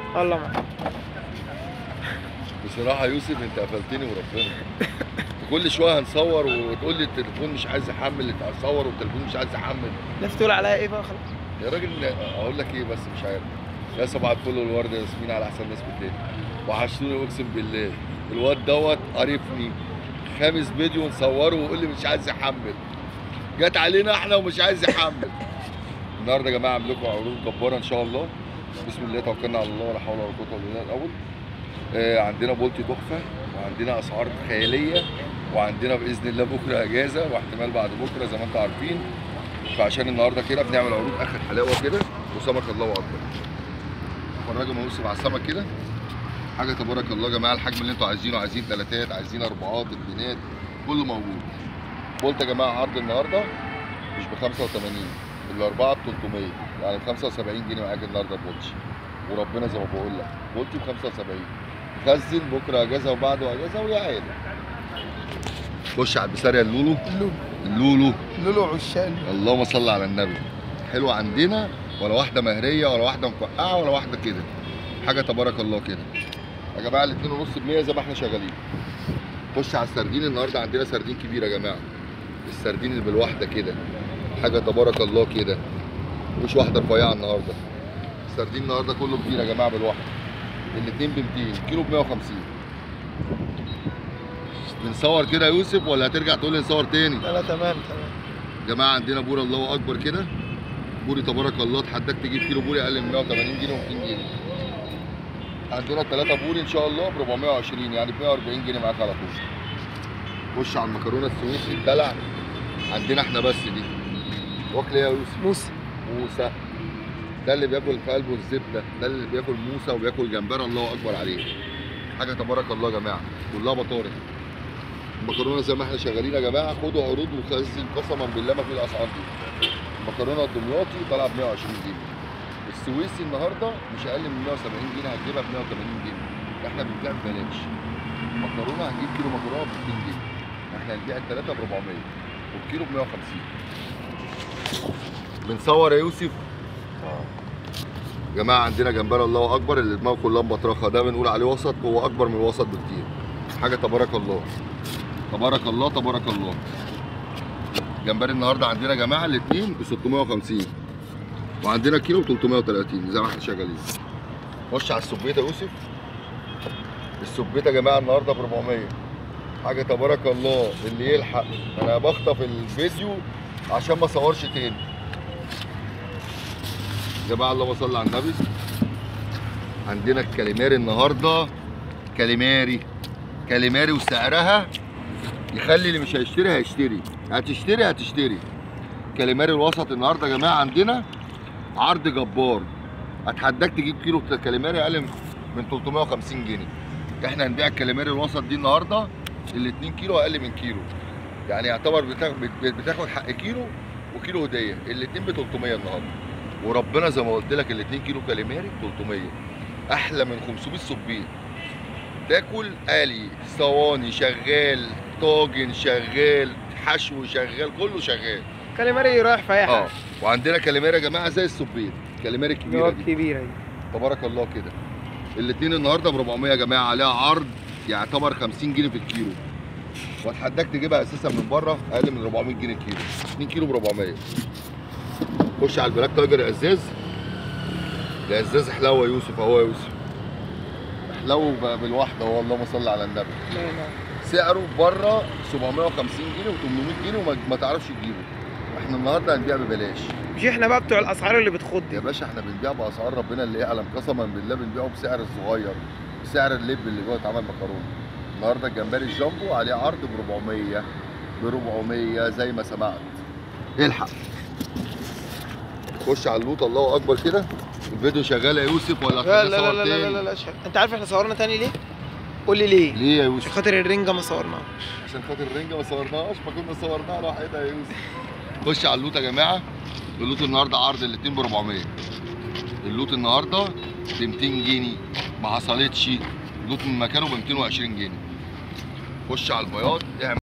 الله معاك بصراحه يوسف انت قفلتني وربنا كل شويه هنصور وتقول لي التليفون مش عايز يحمل اصور والتليفون مش عايز يحمل الناس تقول عليا ايه بقى خلاص يا راجل اقول لك ايه بس مش عارف يا صباح الفل والورد يا ياسمين على احسن ناس في الدنيا وحشتوني اقسم بالله الواد دوت قرفني خامس فيديو نصوره ويقول لي مش عايز يحمل جت علينا احنا ومش عايز يحمل النهارده يا جماعه عامل لكم عروض جباره ان شاء الله بسم الله توكلنا على الله ولا حول ولا قوه الا بالله الاول آه عندنا بولتي تحفه وعندنا اسعار خياليه وعندنا باذن الله بكره اجازه واحتمال بعد بكره زي ما انتم عارفين فعشان النهارده كده بنعمل عروض اخر حلاوه كده وسمك الله اكبر اتفرجوا ما يوسف على السمك كده حاجه تبارك الله يا جماعه الحجم اللي انتوا عايزينه عايزين ثلاثات عايزين اربعات اتنينات كله موجود قلت يا جماعه عرض النهارده مش ب 85 الاربعه ب 300 يعني ب 75 جنيه معاك النهارده البولتي وربنا زي ما بقول لك بولتي ب 75 خزن بكره اجازه وبعده اجازه ويا عيله خش على البسارية اللولو لولو اللولو لولو عشان اللهم صل على النبي حلوه عندنا ولا واحده مهريه ولا واحده مفقعه ولا واحده كده حاجه تبارك الله كده يا جماعه الاثنين ونص ب زي ما احنا شغالين خش على السردين النهارده عندنا سردين كبيره يا جماعه السردين اللي بالواحده كده حاجه تبارك الله كده مش واحده رفيعه النهارده السردين النهارده كله كبير يا جماعه بالواحده الاثنين ب 200 كيلو ب 150 بنصور كده يا يوسف ولا هترجع تقول لي نصور تاني لا لا تمام تمام يا جماعه عندنا بوري الله اكبر كده بوري تبارك الله اتحداك تجيب كيلو بوري اقل من 180 جنيه و200 جنيه عندنا ثلاثة بوري ان شاء الله ب 420 يعني ب 140 جنيه معاك على طول خش على المكرونه السويسي الدلع عندنا احنا بس دي واكل ايه يا يوسف موسى موسى ده اللي بياكل في قلبه الزبده ده اللي بياكل موسى وبياكل جمبري الله اكبر عليه حاجه تبارك الله يا جماعه كلها بطارخ المكرونه زي ما احنا شغالين يا جماعه خدوا عروض وخزن قسما بالله ما في الاسعار دي المكرونه الدمياطي طالعه ب 120 جنيه السويسي النهارده مش اقل من 170 جنيه هتجيبها ب 180 جنيه احنا بنبيع ببلاش مكرونه هنجيب كيلو مكرونه ب 200 جنيه احنا هنبيع الثلاثه ب 400 والكيلو ب 150 بنصور يا يوسف يا جماعه عندنا جمبري الله اكبر اللي دماغه كلها مبطرخه ده بنقول عليه وسط هو اكبر من الوسط بكتير حاجه تبارك الله تبارك الله تبارك الله جمبري النهارده عندنا يا جماعه الاثنين ب 650 وعندنا كيلو ب 330 زي ما احنا شغالين خش على السبيته يا يوسف السبيته يا جماعه النهارده ب 400 حاجه تبارك الله اللي يلحق انا بخطف الفيديو عشان ما اصورش تاني يا جماعه اللهم صل على النبي عندنا الكاليماري النهارده كاليماري كاليماري وسعرها يخلي اللي مش هيشتري هيشتري هتشتري هتشتري كاليماري الوسط النهارده يا جماعه عندنا عرض جبار اتحداك تجيب كيلو بتاع كاليماري اقل من 350 جنيه احنا هنبيع الكاليماري الوسط دي النهارده ال 2 كيلو اقل من كيلو يعني يعتبر بتاخد بتاخد حق كيلو وكيلو هديه الاثنين ب 300 النهارده وربنا زي ما قلت لك ال 2 كيلو كاليماري ب 300 احلى من 500 سبيط تاكل قلي صواني شغال طاجن شغال حشو شغال كله شغال كاليماري رايح في اي اه حاجه وعندنا كاليماري يا جماعه زي السبيط كاليماري اللي الكبيره هو دي الكبيره دي تبارك الله كده الاثنين النهارده ب 400 يا جماعه عليها عرض يعتبر 50 جنيه في الكيلو واتحداك تجيبها اساسا من بره اقل من 400 جنيه الكيلو 2 كيلو ب 400 خش على البلاك تايجر يا ازاز يا ازاز حلاوه يا يوسف اهو يا يوسف حلاوه ب- بالواحده اهو اللهم صل على النبي لا لا سعره بره 750 جنيه و800 جنيه وما ما تعرفش تجيبه احنا النهارده هنبيع ببلاش مش احنا بقى بتوع الاسعار اللي بتخض يا باشا احنا بنبيع باسعار ربنا اللي يعلم قسما بالله بنبيعه بسعر الصغير بسعر اللب اللي جوه اتعمل مكرونه النهارده الجمبري الجامبو عليه عرض ب 400 ب 400 زي ما سمعت الحق خش على اللوط الله اكبر كده الفيديو شغال يا يوسف ولا لا هتخليه لا صور لا لا لا تاني؟ لا, لا شك. انت عارف احنا صورنا تاني ليه؟ قول لي ليه؟ ليه يا عشان يوسف؟ خاطر الرنجه ما صورناهاش عشان خاطر الرنجه ما صورناهاش ما كنا صورناها لوحدها يا يوسف خش على اللوت يا جماعه اللوت النهارده عرض الاثنين ب 400 اللوت النهارده ب 200 جنيه ما حصلتش اللوت من مكانه ب 220 جنيه خش على البياض اعمل